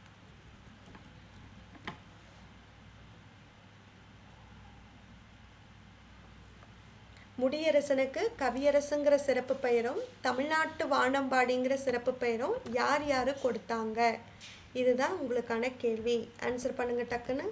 முடியரசனுக்கு கவியரசுங்கிற சிறப்பு பெயரும் தமிழ்நாட்டு வானம்பாடிங்கிற சிறப்பு பெயரும் யார் யார் கொடுத்தாங்க இதுதான் உங்களுக்கான கேள்வி ஆன்சர் பண்ணுங்க டக்குன்னு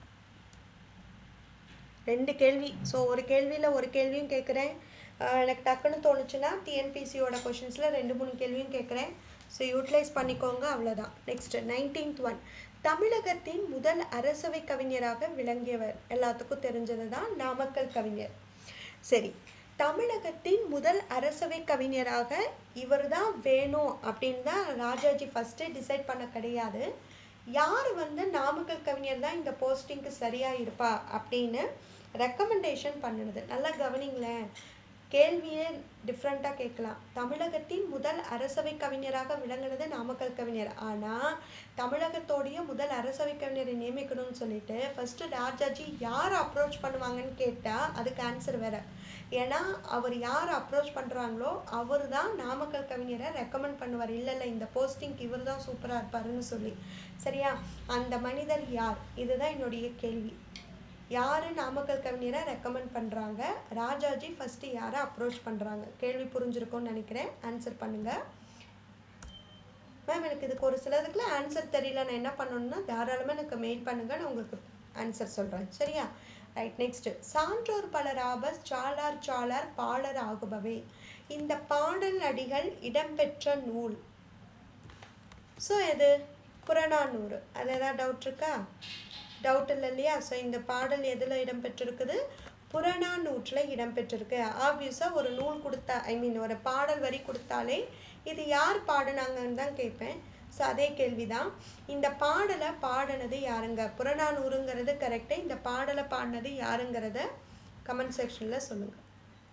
ரெண்டு கேள்வி ஸோ ஒரு கேள்வியில் ஒரு கேள்வியும் கேட்குறேன் எனக்கு டக்குன்னு தோணுச்சுன்னா டிஎன்பிசியோட கொஷின்ஸில் ரெண்டு மூணு கேள்வியும் கேட்குறேன் ஸோ யூட்டிலைஸ் பண்ணிக்கோங்க அவ்வளோதான் நெக்ஸ்ட் நைன்டீன்த் ஒன் தமிழகத்தின் முதல் அரசவை கவிஞராக விளங்கியவர் எல்லாத்துக்கும் தெரிஞ்சது தான் நாமக்கல் கவிஞர் சரி தமிழகத்தின் முதல் அரசவை கவிஞராக இவர் தான் வேணும் அப்படின்னு தான் ராஜாஜி ஃபஸ்ட்டு டிசைட் பண்ண கிடையாது யார் வந்து நாமக்கல் கவிஞர் தான் இந்த போஸ்டிங்க்கு சரியாக இருப்பா அப்படின்னு ரெக்கமெண்டேஷன் பண்ணுனது நல்லா கவனிங்களேன் கேள்வியே டிஃப்ரெண்ட்டாக கேட்கலாம் தமிழகத்தின் முதல் அரசவை கவிஞராக விளங்குனது நாமக்கல் கவிஞர் ஆனால் தமிழகத்தோடைய முதல் அரசவை கவிஞரை நியமிக்கணும்னு சொல்லிட்டு ஃபஸ்ட்டு ராஜாஜி யார் அப்ரோச் பண்ணுவாங்கன்னு கேட்டால் அதுக்கு ஆன்சர் வேற ஏன்னா அவர் யார் அப்ரோச் பண்ணுறாங்களோ அவர் தான் நாமக்கல் கவிஞரை ரெக்கமெண்ட் பண்ணுவார் இல்லை இல்லை இந்த போஸ்டிங்க்கு இவர் தான் சூப்பராக இருப்பாருன்னு சொல்லி சரியா அந்த மனிதர் யார் இதுதான் என்னுடைய கேள்வி யார் நாமக்கல் கவிஞரை ரெக்கமெண்ட் பண்ணுறாங்க ராஜாஜி ஃபஸ்ட்டு யாரை அப்ரோச் பண்ணுறாங்க கேள்வி புரிஞ்சிருக்கும்னு நினைக்கிறேன் ஆன்சர் பண்ணுங்கள் மேம் எனக்கு இதுக்கு ஒரு சிலதுக்குலாம் ஆன்சர் தெரியல நான் என்ன பண்ணணும்னா தாராளமாக எனக்கு மெயில் பண்ணுங்க நான் உங்களுக்கு ஆன்சர் சொல்கிறேன் சரியா ரைட் நெக்ஸ்ட்டு சான்றோர் பலராபஸ் சாலார் சாலார் பாலர் ஆகுபவே இந்த பாடல் அடிகள் இடம்பெற்ற நூல் ஸோ எது புறநானூறு அது ஏதாவது டவுட் இருக்கா டவுட் இல்லை இல்லையா ஸோ இந்த பாடல் எதில் இடம்பெற்றிருக்குது புறநானூற்றில் இடம்பெற்றிருக்கு ஆப்வியஸாக ஒரு நூல் கொடுத்தா ஐ மீன் ஒரு பாடல் வரி கொடுத்தாலே இது யார் பாடினாங்கன்னு தான் கேட்பேன் ஸோ அதே கேள்வி தான் இந்த பாடலை பாடினது யாருங்க புறநானூறுங்கிறது கரெக்டு இந்த பாடலை பாடினது யாருங்கிறத கமெண்ட் செக்ஷனில் சொல்லுங்கள்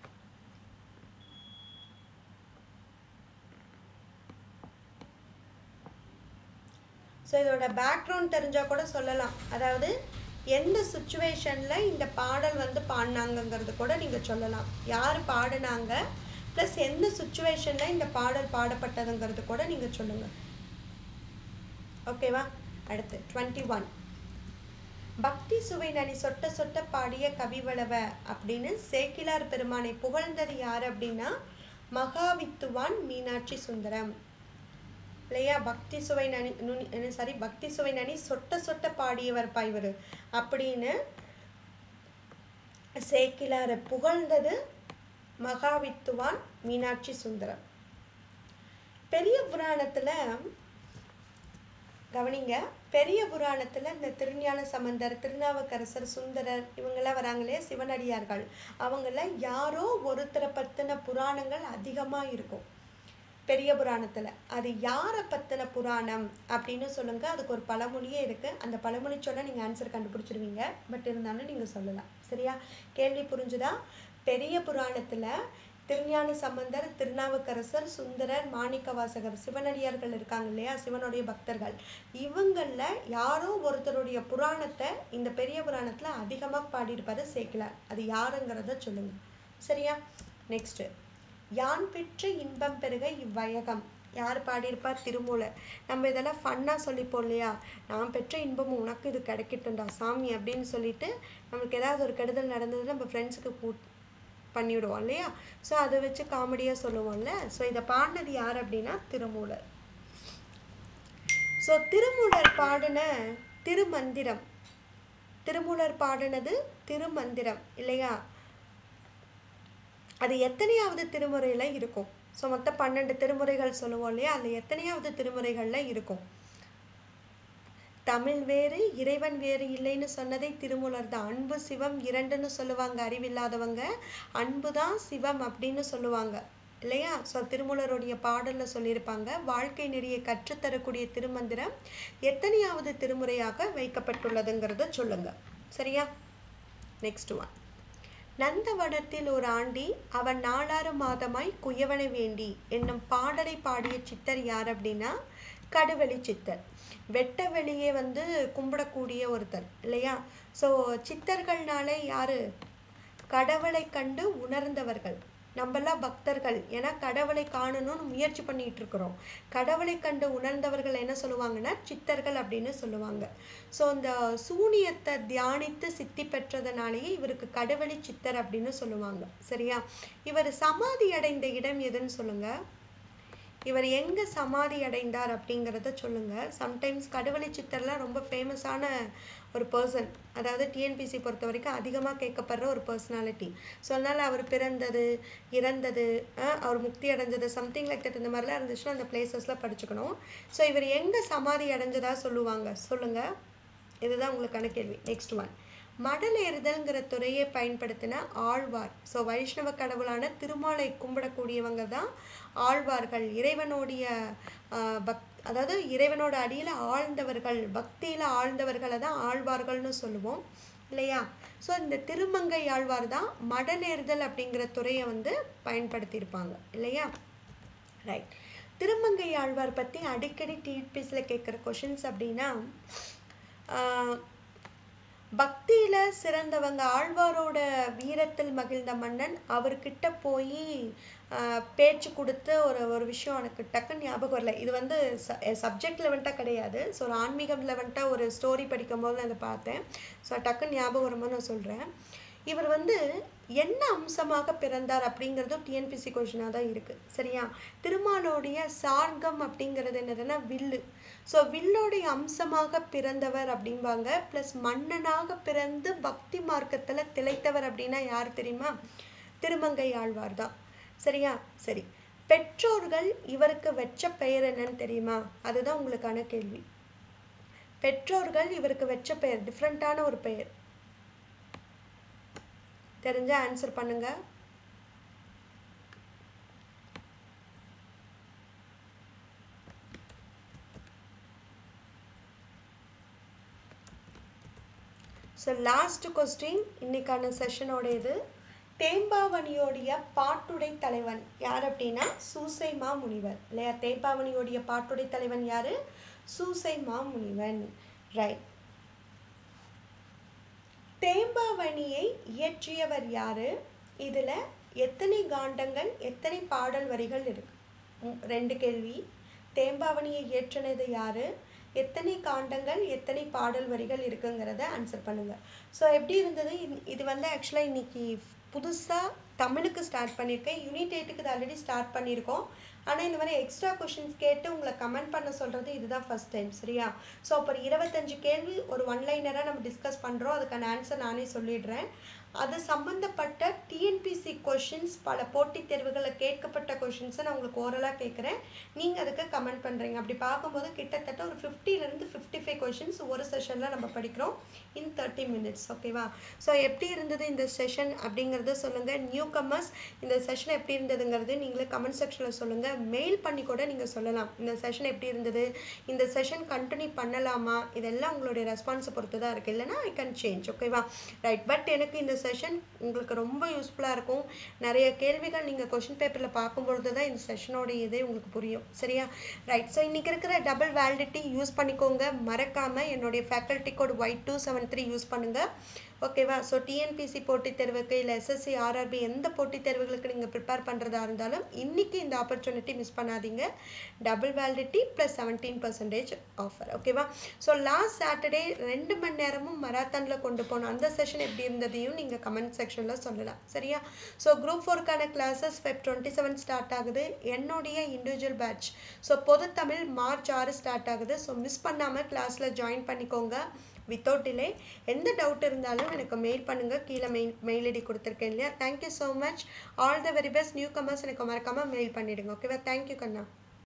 ஸோ இதோட பேக்ரவுண்ட் தெரிஞ்சால் கூட சொல்லலாம் அதாவது எந்த சுச்சுவேஷனில் இந்த பாடல் வந்து பாடினாங்கங்கிறது கூட நீங்கள் சொல்லலாம் யார் பாடினாங்க ப்ளஸ் எந்த சுச்சுவேஷனில் இந்த பாடல் பாடப்பட்டதுங்கிறது கூட நீங்கள் சொல்லுங்கள் ஓகேவா அடுத்து டுவெண்ட்டி ஒன் பக்தி சுவை நனி சொட்ட சொட்ட பாடிய கவிவளவ அப்படின்னு சேக்கிலார் பெருமானை புகழ்ந்தது யார் அப்படின்னா மகாவித்துவான் மீனாட்சி சுந்தரம் இல்லையா பக்தி சுவை நனி நுனி சாரி பக்தி சுவை நனி சொட்ட சொட்ட பாடியவர் பா இவர் அப்படின்னு சேக்கிலார புகழ்ந்தது மகாவித்துவான் மீனாட்சி சுந்தரம் பெரிய புராணத்தில் கவனிங்க பெரிய புராணத்தில் இந்த திருஞான சம்பந்தர் திருநாவுக்கரசர் சுந்தரர் இவங்கெல்லாம் வராங்களே சிவனடியார்கள் அவங்கள யாரோ ஒருத்தரை பற்றின புராணங்கள் அதிகமாக இருக்கும் பெரிய புராணத்தில் அது யாரை பற்றின புராணம் அப்படின்னு சொல்லுங்கள் அதுக்கு ஒரு பழமொழியே இருக்குது அந்த பழமொழி சொல்ல நீங்கள் ஆன்சர் கண்டுபிடிச்சிருவீங்க பட் இருந்தாலும் நீங்கள் சொல்லலாம் சரியா கேள்வி புரிஞ்சுதா பெரிய புராணத்தில் திருஞான சம்பந்தர் திருநாவுக்கரசர் சுந்தரர் மாணிக்கவாசகர் சிவனடியார்கள் இருக்காங்க இல்லையா சிவனுடைய பக்தர்கள் இவங்களில் யாரோ ஒருத்தருடைய புராணத்தை இந்த பெரிய புராணத்தில் அதிகமாக பாடியிருப்பாரு சேக்கிலார் அது யாருங்கிறத சொல்லுங்கள் சரியா நெக்ஸ்ட்டு யான் பெற்ற இன்பம் பெருக இவ்வையகம் யார் பாடியிருப்பார் திருமூலர் நம்ம இதெல்லாம் ஃபன்னாக சொல்லிப்போம் இல்லையா நான் பெற்ற இன்பம் உனக்கு இது கிடைக்கட்டும்டா சாமி அப்படின்னு சொல்லிட்டு நம்மளுக்கு ஏதாவது ஒரு கெடுதல் நடந்ததுன்னா நம்ம ஃப்ரெண்ட்ஸுக்கு கூ பண்ணிவிடுவோம் இல்லையா ஸோ அதை வச்சு காமெடியாக சொல்லுவோம்ல ஸோ இதை பாடினது யார் அப்படின்னா திருமூலர் ஸோ திருமூலர் பாடின திருமந்திரம் திருமூலர் பாடினது திருமந்திரம் இல்லையா அது எத்தனையாவது திருமுறையில் இருக்கும் ஸோ மொத்தம் பன்னெண்டு திருமுறைகள் சொல்லுவோம் இல்லையா அது எத்தனையாவது திருமுறைகளில் இருக்கும் தமிழ் வேறு இறைவன் வேறு இல்லைன்னு சொன்னதே திருமூலர் தான் அன்பு சிவம் இரண்டுன்னு சொல்லுவாங்க அறிவில்லாதவங்க அன்பு தான் சிவம் அப்படின்னு சொல்லுவாங்க இல்லையா ஸோ திருமூலருடைய பாடலில் சொல்லியிருப்பாங்க வாழ்க்கை நெறியை கற்றுத்தரக்கூடிய திருமந்திரம் எத்தனையாவது திருமுறையாக வைக்கப்பட்டுள்ளதுங்கிறத சொல்லுங்க சரியா நெக்ஸ்ட் ஒன் நந்தவனத்தில் ஒரு ஆண்டி அவன் நாலாறு மாதமாய் குயவனை வேண்டி என்னும் பாடலை பாடிய சித்தர் யார் அப்படின்னா கடுவெளி சித்தர் வெட்ட வெளியே வந்து கும்பிடக்கூடிய ஒருத்தர் இல்லையா ஸோ சித்தர்கள்னாலே யாரு கடவுளை கண்டு உணர்ந்தவர்கள் நம்மளாம் பக்தர்கள் ஏன்னா கடவுளை காணணும்னு முயற்சி பண்ணிட்டு இருக்கிறோம் கடவுளை கண்டு உணர்ந்தவர்கள் என்ன சொல்லுவாங்கன்னா சித்தர்கள் அப்படின்னு சொல்லுவாங்க ஸோ இந்த சூனியத்தை தியானித்து சித்தி பெற்றதுனாலேயே இவருக்கு கடவுளி சித்தர் அப்படின்னு சொல்லுவாங்க சரியா இவர் சமாதி அடைந்த இடம் எதுன்னு சொல்லுங்க இவர் எங்கே சமாதி அடைந்தார் அப்படிங்கிறத சொல்லுங்கள் சம்டைம்ஸ் கடவுளை சித்தர்லாம் ரொம்ப ஃபேமஸான ஒரு பர்சன் அதாவது டிஎன்பிசி பொறுத்த வரைக்கும் அதிகமாக கேட்கப்படுற ஒரு பர்சனாலிட்டி ஸோ அதனால் அவர் பிறந்தது இறந்தது அவர் முக்தி அடைஞ்சது சம்திங் லைக் தட் இந்த மாதிரிலாம் இருந்துச்சுன்னா அந்த பிளேசஸ்லாம் படிச்சுக்கணும் ஸோ இவர் எங்கே சமாதி அடைஞ்சதா சொல்லுவாங்க சொல்லுங்கள் இதுதான் உங்களுக்கான கேள்வி நெக்ஸ்ட் ஒன் மடல் ஏறுதல்ங்கிற துறையை பயன்படுத்தின ஆழ்வார் ஸோ வைஷ்ணவ கடவுளான திருமாலை கும்பிடக்கூடியவங்க தான் ஆழ்வார்கள் இறைவனுடைய பக் அதாவது இறைவனோட அடியில் ஆழ்ந்தவர்கள் பக்தியில் ஆழ்ந்தவர்களை தான் ஆழ்வார்கள்னு சொல்லுவோம் இல்லையா ஸோ இந்த திருமங்கை ஆழ்வார் தான் மடலேறுதல் அப்படிங்கிற துறையை வந்து பயன்படுத்தியிருப்பாங்க இல்லையா ரைட் திருமங்கை ஆழ்வார் பற்றி அடிக்கடி டிபிஎஸ்சில் கேட்குற கொஷின்ஸ் அப்படின்னா பக்தியில் சிறந்தவங்க ஆழ்வாரோட வீரத்தில் மகிழ்ந்த மன்னன் அவர்கிட்ட போய் பேச்சு கொடுத்து ஒரு ஒரு விஷயம் எனக்கு டக்குன்னு ஞாபகம் வரல இது வந்து ச சப்ஜெக்ட் லெவன்ட்டாக கிடையாது ஸோ ஒரு ஆன்மீகம் லெவன்ட்டாக ஒரு ஸ்டோரி படிக்கும்போது நான் அதை பார்த்தேன் ஸோ டக்குன்னு ஞாபகம் வரும்போது நான் சொல்கிறேன் இவர் வந்து என்ன அம்சமாக பிறந்தார் அப்படிங்கிறதும் டிஎன்பிசி கொஷினாக தான் இருக்குது சரியா திருமாலோடைய சார்கம் அப்படிங்கிறது என்னதுன்னா வில்லு ஸோ வில்லோடைய அம்சமாக பிறந்தவர் அப்படிம்பாங்க ப்ளஸ் மன்னனாக பிறந்து பக்தி மார்க்கத்தில் திளைத்தவர் அப்படின்னா யார் தெரியுமா திருமங்கை ஆழ்வார் தான் சரியா சரி பெற்றோர்கள் இவருக்கு வச்ச பெயர் என்னன்னு தெரியுமா அதுதான் உங்களுக்கான கேள்வி பெற்றோர்கள் இவருக்கு வச்ச பெயர் டிஃப்ரெண்ட்டான ஒரு பெயர் தெரிஞ்ச ஆன்சர் பண்ணுங்க ஸோ லாஸ்ட் கொஸ்டின் இன்னைக்கான செஷனோட இது தேம்பாவணியோடைய பாட்டுடை தலைவன் யார் அப்படின்னா சூசை மா முனிவர் இல்லையா தேம்பாவணியோடைய பாட்டுடை தலைவன் யாரு சூசை மா முனிவன் ரைட் தேம்பாவணியை இயற்றியவர் யாரு இதுல எத்தனை காண்டங்கள் எத்தனை பாடல் வரிகள் இருக்கு ரெண்டு கேள்வி தேம்பாவணியை இயற்றினது யாரு எத்தனை காண்டங்கள் எத்தனை பாடல் வரிகள் இருக்குங்கிறத ஆன்சர் பண்ணுங்க ஸோ எப்படி இருந்தது இது வந்து ஆக்சுவலாக இன்னைக்கு புதுசாக தமிழுக்கு ஸ்டார்ட் பண்ணியிருக்கேன் யூனிட் எயிட்டுக்கு இது ஆல்ரெடி ஸ்டார்ட் பண்ணியிருக்கோம் ஆனால் இந்த மாதிரி எக்ஸ்ட்ரா கொஷின்ஸ் கேட்டு உங்களை கமெண்ட் பண்ண சொல்கிறது இதுதான் ஃபஸ்ட் டைம் சரியா ஸோ அப்போ இருபத்தஞ்சு கேள்வி ஒரு ஒன்லைனராக நம்ம டிஸ்கஸ் பண்ணுறோம் அதுக்கான ஆன்சர் நானே சொல்லிடுறேன் அது சம்மந்தப்பட்ட டிஎன்பிசி கொஷின்ஸ் பல போட்டித் தேர்வுகளில் கேட்கப்பட்ட கொஷின்ஸை நான் உங்களுக்கு ஓரலாக கேட்குறேன் நீங்கள் அதுக்கு கமெண்ட் பண்ணுறீங்க அப்படி பார்க்கும்போது கிட்டத்தட்ட ஒரு ஃபிஃப்டிலேருந்து ஃபிஃப்டி ஃபைவ் கொஷின்ஸ் ஒரு செஷனில் நம்ம படிக்கிறோம் இன் தேர்ட்டி மினிட்ஸ் ஓகேவா ஸோ எப்படி இருந்தது இந்த செஷன் அப்படிங்கிறத சொல்லுங்கள் நியூ கம்மர்ஸ் இந்த செஷன் எப்படி இருந்ததுங்கிறது நீங்களே கமெண்ட் செக்ஷனில் சொல்லுங்கள் மெயில் பண்ணி கூட நீங்கள் சொல்லலாம் இந்த செஷன் எப்படி இருந்தது இந்த செஷன் கண்டினியூ பண்ணலாமா இதெல்லாம் உங்களுடைய ரெஸ்பான்ஸை பொறுத்து தான் இருக்குது இல்லைனா ஐ கேன் சேஞ்ச் ஓகேவா ரைட் பட் எனக்கு இந்த செஷன் உங்களுக்கு ரொம்ப யூஸ்ஃபுல்லாக இருக்கும் நிறைய கேள்விகள் நீங்கள் கொஷின் பேப்பரில் பார்க்கும்பொழுது தான் இந்த செஷனோட இதே உங்களுக்கு புரியும் சரியா ரைட் ஸோ இன்றைக்கி இருக்கிற டபுள் வேலிடிட்டி யூஸ் பண்ணிக்கோங்க மறக்காமல் என்னுடைய faculty code Y two seven three use பண்ணுங்கள் ஓகேவா ஸோ டிஎன்பிசி போட்டித் தேர்வுக்கு இல்லை எஸ்எஸ்சி ஆர்ஆர்பி எந்த போட்டித் தேர்வுகளுக்கு நீங்கள் ப்ரிப்பேர் பண்ணுறதா இருந்தாலும் இன்றைக்கி இந்த ஆப்பர்ச்சுனிட்டி மிஸ் பண்ணாதீங்க double validity plus seventeen percentage offer ஓகேவா ஸோ லாஸ்ட் சாட்டர்டே ரெண்டு மணி நேரமும் மராத்தானில் கொண்டு போனோம் அந்த செஷன் எப்படி இருந்ததையும் நீங்கள் கமெண்ட் செக்ஷனில் சொல்லலாம் சரியா ஸோ குரூப் ஃபோருக்கான classes Feb twenty seven start ஆகுது என்னுடைய இண்டிவிஜுவல் பேட்ச் ஸோ பொது தமிழ் மார்ச் ஆறு ஸ்டார்ட் ஆகுது ஸோ மிஸ் பண்ணாமல் கிளாஸில் ஜாயின் பண்ணிக்கோங்க வித்தவுட் டிலே எந்த டவுட் இருந்தாலும் எனக்கு மெயில் பண்ணுங்கள் கீழே மெயில் மெயில் ஐடி கொடுத்துருக்கேன் இல்லையா thank you so much all the very best newcomers எனக்கு மறக்காமல் மெயில் பண்ணிவிடுங்க ஓகேவா தேங்க்யூ கண்ணா